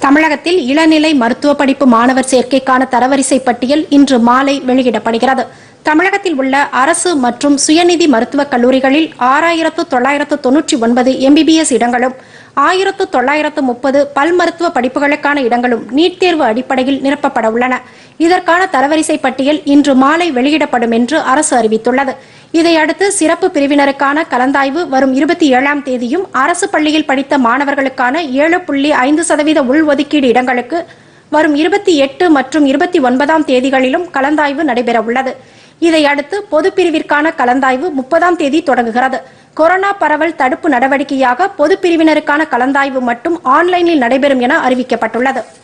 தமிழகத்தில் இளநிலை மருத்துவ படிப்பு மாணவர் சேர்க்கைக்கான தரவரிசை பட்டியல் இன்று மாலை வெளியிடப்படுகிறது தமிழகத்தில் உள்ள அரசு மற்றும் சுயநிதி மருத்துவக் கல்லூரிகளில் ஆறாயிரத்து தொள்ளாயிரத்து தொன்னூற்றி ஒன்பது எம்பிபிஎஸ் இடங்களும் ஆயிரத்து தொள்ளாயிரத்து முப்பது பல் மருத்துவ படிப்புகளுக்கான இடங்களும் நீட் தேர்வு அடிப்படையில் நிரப்பப்பட உள்ளன இதற்கான தரவரிசை பட்டியல் இன்று மாலை வெளியிடப்படும் என்று அரசு அறிவித்துள்ளது இதையடுத்து சிறப்பு பிரிவினருக்கான கலந்தாய்வு வரும் இருபத்தி ஏழாம் தேதியும் அரசு பள்ளியில் படித்த மாணவர்களுக்கான ஏழு புள்ளி ஐந்து சதவீத உள்ஒதுக்கீடு இடங்களுக்கு வரும் இருபத்தி எட்டு மற்றும் இருபத்தி ஒன்பதாம் தேதிகளிலும் கலந்தாய்வு நடைபெறவுள்ளது இதையடுத்து பொதுப் பிரிவிற்கான கலந்தாய்வு முப்பதாம் தேதி தொடங்குகிறது கொரோனா பரவல் தடுப்பு நடவடிக்கையாக பொதுப் பிரிவினருக்கான கலந்தாய்வு மட்டும் ஆன்லைனில் நடைபெறும் என அறிவிக்கப்பட்டுள்ளது